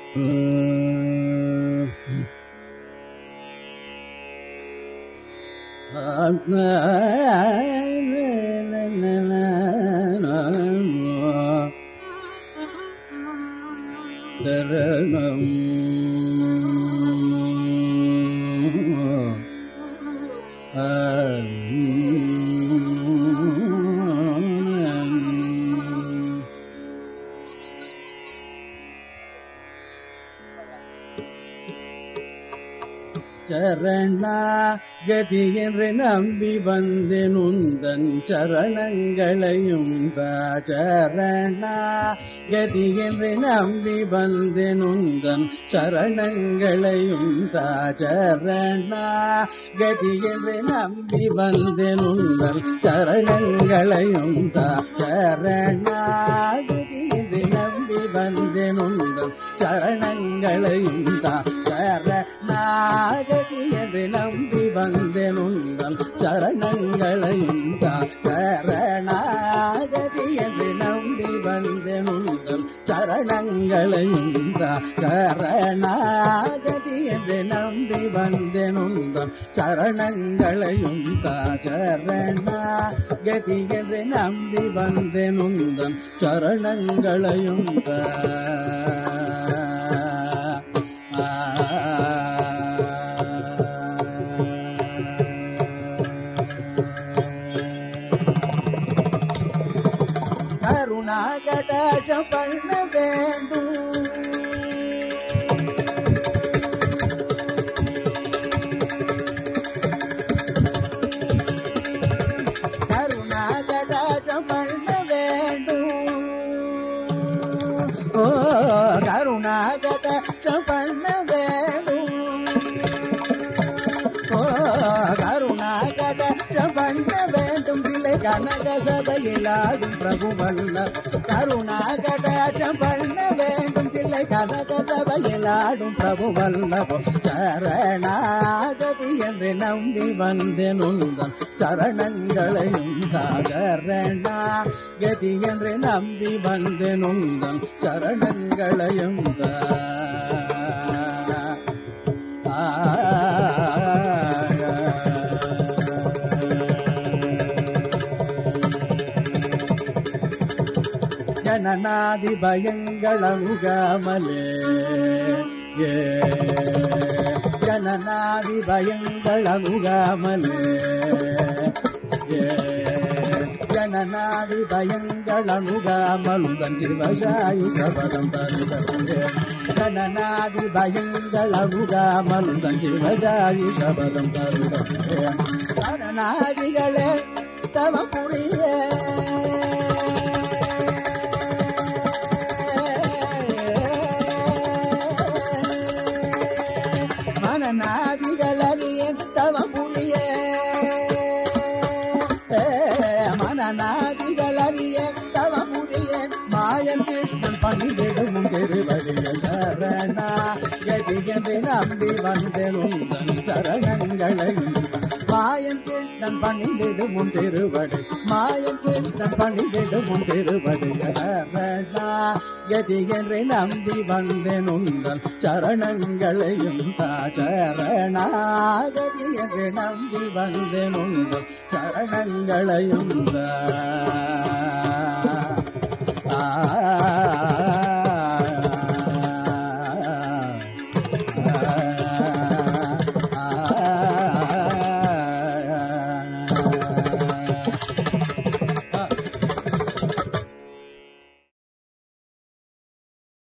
தரணம் சரணா கதி என்று நம்பி வந்தேன் உந்தன் சரணங்களையும் தா சரணா கதி என்று நம்பி வந்தேன் உந்தன் சரணங்களையும் தா சரணா கதி என்று நம்பி வந்தேன் உந்தன் சரணங்களையும் தா சரணா கதி என்று நம்பி வந்தேன் உந்தன் சரணங்களையும் தா சரணாகதி என்று நம்பி வந்தேன் உந்தன் சரணங்களையும் தா சரணாகதி என்று நம்பி வந்தேன் உந்தன் சரணங்களையும் தா சரணாகதி என்று நம்பி வந்தேன் உந்தன் சரணங்களையும் தா சரணாகதி என்று நம்பி வந்தேன் உந்தன் சரணங்களையும் தா கருணாகடாட்சம் பண்ண வேண்டும் கருணாகடாட்சம் பண்ண வேண்டும் ஓ கருணாகடாட்சம் பண்ண வேண்டும் ஓ கருணாகடாட்சம் பண்ண வேண்டும் பிள்ளை கனக சபையில் ஆடும் பிரபு வல்ல கருணாகடாட்சம் பண்ண வேண்டும் பிள்ளை கனக சபையில் ஆடும் பிரபு வல்லபோ சரணாகதி என்று நம்பி வந்தேன் உந்தன் சரணங்களையும் சாகரணா கதி என்று நம்பி வந்தேன் உந்தன் சரணங்களையும் தா ஜனநாதி பயங்களமுகாமலே ஏ ஜனநாதி பயங்களமுகாமலே ஏ ஜனநாதி பயங்களமுகாமலுதன் சிவசாயி சபதம் தருகிறே ஜனநாதி பயங்களமுகாமலுதன் சிவசாயி சபதம் தருகிறே ஜனநாதிகளே தவ புரிய மனநாதிகளறிய தவ புரிய மனநாதிகளறிய தவ புரிய மாயன் கிருஷ்ணன் பணிவிடும் திருவடிகள் சரணா கதிகென்று நம்பி வந்தேன் உந்தன் சரணங்களையும் மாயன் கிருஷ்ணன் பணிந்திடும் உன் திருவடி மாயன் கிருஷ்ணன் பணிந்திடும் உன் திருவடி சரணா கதிகென்று நம்பி வந்தேன் உந்தன் சரணங்களையும் தா சரணா கதிகென்று நம்பி வந்தேன் உந்தன் சரணங்களையும் தா